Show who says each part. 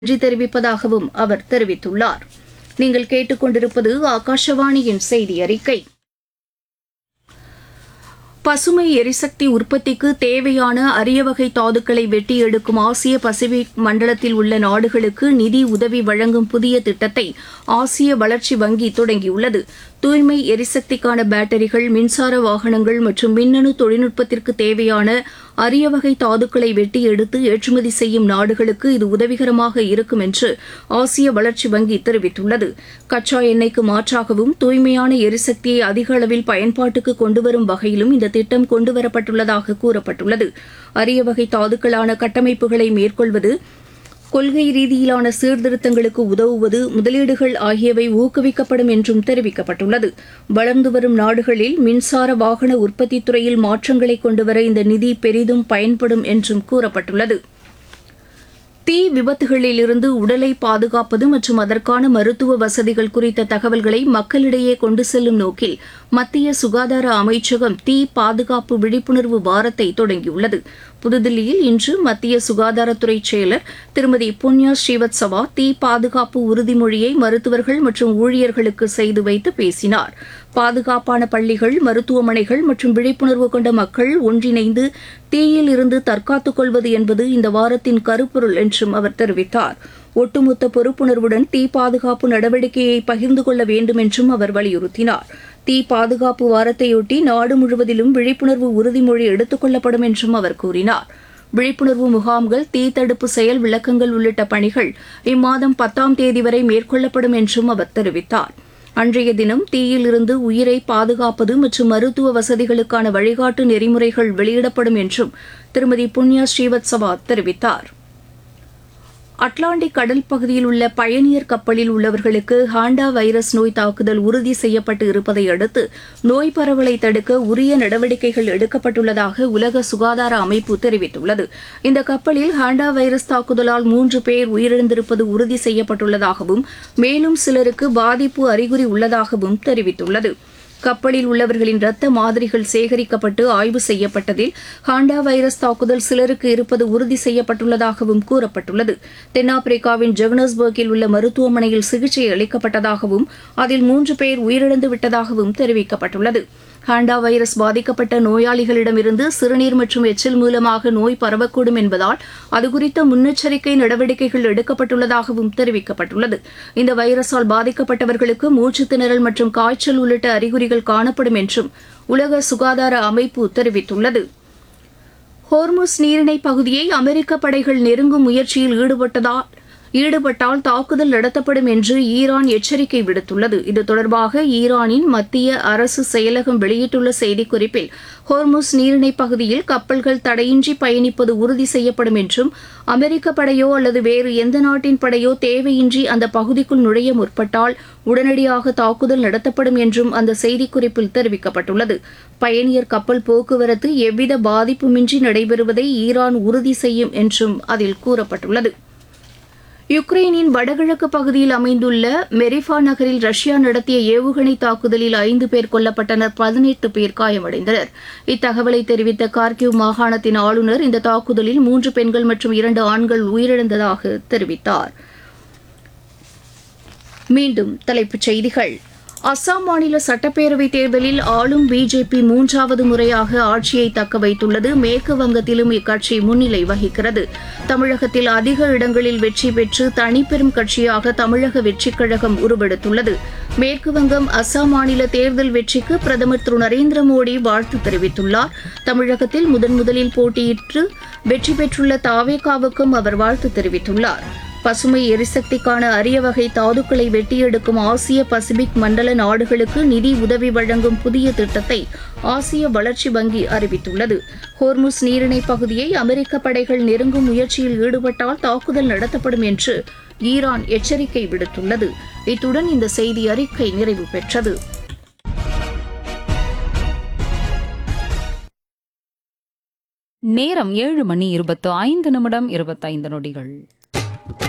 Speaker 1: நன்றி தெரிவிப்பதாகவும் அவர் தெரிவித்துள்ளார் நீங்கள் கேட்டுக்கொண்டிருப்பது ஆகாஷவாணியின் செய்தி அறிக்கை பசுமை எரிசக்தி உற்பத்திக்கு தேவையான அரிய வகை தாதுக்களை வெட்டி எடுக்கும் ஆசிய பசிபிக் மண்டலத்தில் உள்ள நாடுகளுக்கு நிதி உதவி வழங்கும் புதிய திட்டத்தை ஆசிய வளர்ச்சி வங்கி தொடங்கியுள்ளது தூய்மை எரிசக்திக்கான பேட்டரிகள் மின்சார வாகனங்கள் மற்றும் மின்னணு தொழில்நுட்பத்திற்கு தேவையான அரிய வகை தாதுக்களை வெட்டி எடுத்து ஏற்றுமதி செய்யும் நாடுகளுக்கு இது உதவிகரமாக இருக்கும் என்று ஆசிய வளர்ச்சி வங்கி தெரிவித்துள்ளது கச்சா எண்ணெய்க்கு மாற்றாகவும் தூய்மையான எரிசக்தியை அதிக அளவில் பயன்பாட்டுக்கு கொண்டுவரும் வகையிலும் இந்த திட்டம் கொண்டுவரப்பட்டுள்ளதாக கூறப்பட்டுள்ளது அரிய வகை தாதுக்களான கட்டமைப்புகளை மேற்கொள்வது கொள்கை ரீதியிலான சீர்திருத்தங்களுக்கு உதவுவது முதலீடுகள் ஆகியவை ஊக்குவிக்கப்படும் என்றும் தெரிவிக்கப்பட்டுள்ளது வளர்ந்து வரும் நாடுகளில் மின்சார வாகன உற்பத்தித் துறையில் மாற்றங்களை கொண்டுவர இந்த நிதி பெரிதும் பயன்படும் என்றும் கூறப்பட்டுள்ளது தீ விபத்துகளிலிருந்து உடலை பாதுகாப்பது மற்றும் அதற்கான மருத்துவ வசதிகள் குறித்த தகவல்களை மக்களிடையே கொண்டு செல்லும் நோக்கில் மத்திய சுகாதார அமைச்சகம் தீ பாதுகாப்பு விழிப்புணர்வு வாரத்தை தொடங்கியுள்ளது புதுதில்லியில் இன்று மத்திய சுகாதாரத்துறை செயலர் திருமதி புண்ணியா ஸ்ரீவத்சவா தீ பாதுகாப்பு உறுதிமொழியை மருத்துவர்கள் மற்றும் ஊழியர்களுக்கு செய்து வைத்து பேசினார் பாதுகாப்பான பள்ளிகள் மருத்துவமனைகள் மற்றும் விழிப்புணர்வு கொண்ட மக்கள் ஒன்றிணைந்து தீயில் இருந்து தற்காத்துக் கொள்வது என்பது இந்த வாரத்தின் கருப்பொருள் என்றும் அவர் தெரிவித்தார் ஒட்டுமொத்த பொறுப்புணர்வுடன் தீ பாதுகாப்பு நடவடிக்கையை பகிர்ந்து கொள்ள வேண்டும் என்றும் அவர் வலியுறுத்தினார் தீ பாதுகாப்பு வாரத்தையொட்டி நாடு முழுவதிலும் விழிப்புணர்வு உறுதிமொழி எடுத்துக் கொள்ளப்படும் என்றும் அவர் கூறினார் விழிப்புணர்வு முகாம்கள் தீ தடுப்பு செயல் விளக்கங்கள் உள்ளிட்ட பணிகள் இம்மாதம் பத்தாம் தேதி வரை மேற்கொள்ளப்படும் என்றும் அவர் தெரிவித்தார் அன்றைய தினம் தீயில் இருந்து உயிரை பாதுகாப்பது மற்றும் மருத்துவ வசதிகளுக்கான வழிகாட்டு நெறிமுறைகள் வெளியிடப்படும் என்றும் திருமதி புண்ணியா ஸ்ரீவத்சவா தெரிவித்தார் அட்லாண்டிக் கடல் பகுதியில் உள்ள பயணியர் கப்பலில் உள்ளவர்களுக்கு ஹாண்டா வைரஸ் நோய் தாக்குதல் உறுதி செய்யப்பட்டு இருப்பதை அடுத்து நோய் பரவலை தடுக்க உரிய நடவடிக்கைகள் எடுக்கப்பட்டுள்ளதாக உலக சுகாதார அமைப்பு தெரிவித்துள்ளது இந்த கப்பலில் ஹாண்டா வைரஸ் தாக்குதலால் மூன்று பேர் உயிரிழந்திருப்பது உறுதி செய்யப்பட்டுள்ளதாகவும் மேலும் சிலருக்கு பாதிப்பு அறிகுறி உள்ளதாகவும் தெரிவித்துள்ளது கப்பலில் உள்ளவர்களின் ரத்த மாதிரிகள் சேகரிக்கப்பட்டு ஆய்வு செய்யப்பட்டதில் ஹாண்டா வைரஸ் தாக்குதல் சிலருக்கு இருப்பது உறுதி செய்யப்பட்டுள்ளதாகவும் கூறப்பட்டுள்ளது தென்னாப்பிரிக்காவின் ஜெகனஸ்பர்கில் உள்ள மருத்துவமனையில் சிகிச்சை அளிக்கப்பட்டதாகவும் அதில் மூன்று பேர் உயிரிழந்து விட்டதாகவும் தெரிவிக்கப்பட்டுள்ளது ஹாண்டா வைரஸ் பாதிக்கப்பட்ட நோயாளிகளிடமிருந்து சிறுநீர் மற்றும் எச்சில் மூலமாக நோய் பரவக்கூடும் என்பதால் அதுகுறித்த முன்னெச்சரிக்கை நடவடிக்கைகள் எடுக்கப்பட்டுள்ளதாகவும் தெரிவிக்கப்பட்டுள்ளது இந்த வைரஸால் பாதிக்கப்பட்டவர்களுக்கு மூச்சு திணறல் மற்றும் காய்ச்சல் உள்ளிட்ட அறிகுறிகள் காணப்படும் என்றும் உலக சுகாதார அமைப்பு தெரிவித்துள்ளது ஹோர்முஸ் நீரிணை பகுதியை அமெரிக்க படைகள் நெருங்கும் முயற்சியில் ஈடுபட்டதால் ஈடுபட்டால் தாக்குதல் நடத்தப்படும் என்று ஈரான் எச்சரிக்கை விடுத்துள்ளது இது தொடர்பாக ஈரானின் மத்திய அரசு செயலகம் வெளியிட்டுள்ள செய்திக்குறிப்பில் ஹோர்முஸ் நீரிணை பகுதியில் கப்பல்கள் தடையின்றி பயணிப்பது உறுதி செய்யப்படும் என்றும் அமெரிக்க படையோ அல்லது வேறு எந்த நாட்டின் படையோ தேவையின்றி அந்த பகுதிக்குள் நுழைய முற்பட்டால் உடனடியாக தாக்குதல் நடத்தப்படும் என்றும் அந்த செய்திக்குறிப்பில் தெரிவிக்கப்பட்டுள்ளது பயணியர் கப்பல் போக்குவரத்து எவ்வித பாதிப்புமின்றி நடைபெறுவதை ஈரான் உறுதி செய்யும் என்றும் அதில் கூறப்பட்டுள்ளது யுக்ரைனின் வடகிழக்கு பகுதியில் அமைந்துள்ள மெரிஃபா நகரில் ரஷ்யா நடத்திய ஏவுகணை தாக்குதலில் ஐந்து பேர் கொல்லப்பட்டனர் பதினெட்டு பேர் காயமடைந்தனர் இத்தகவலை தெரிவித்த கார்கிவ் மாகாணத்தின் ஆளுநர் இந்த தாக்குதலில் மூன்று பெண்கள் மற்றும் இரண்டு ஆண்கள் உயிரிழந்ததாக தெரிவித்தார் மீண்டும் தலைப்புச் செய்திகள் அஸ்ஸாம் மாநில சட்டப்பேரவைத் தேர்தலில் ஆளும் பிஜேபி மூன்றாவது முறையாக ஆட்சியை தக்க வைத்துள்ளது மேற்கு வங்கத்திலும் இக்கட்சி முன்னிலை வகிக்கிறது தமிழகத்தில் அதிக இடங்களில் வெற்றி பெற்று தனிப்பெரும் கட்சியாக தமிழக வெற்றிக் கழகம் உருவெடுத்துள்ளது மேற்கு வங்கம் அஸ்ஸாம் மாநில தேர்தல் வெற்றிக்கு பிரதமர் திரு நரேந்திர மோடி வாழ்த்து தெரிவித்துள்ளார் தமிழகத்தில் முதன் முதலில் போட்டியிட்டு வெற்றி பெற்றுள்ள தாவேகாவுக்கும் அவர் வாழ்த்து தெரிவித்துள்ளார் பசுமை எரிசக்திக்கான அரிய வகை தாதுக்களை வெட்டியெடுக்கும் ஆசிய பசிபிக் மண்டல நாடுகளுக்கு நிதி உதவி வழங்கும் புதிய திட்டத்தை ஆசிய வளர்ச்சி வங்கி அறிவித்துள்ளது ஹோர்முஸ் நீரிணை பகுதியை அமெரிக்க படைகள் நெருங்கும் முயற்சியில் ஈடுபட்டால் தாக்குதல் நடத்தப்படும் என்று ஈரான் எச்சரிக்கை விடுத்துள்ளது இத்துடன் இந்த செய்தி அறிக்கை நிறைவு பெற்றது
Speaker 2: நேரம் ஏழு மணி இருபத்து ஐந்து நிமிடம் இருபத்தைந்து நொடிகள்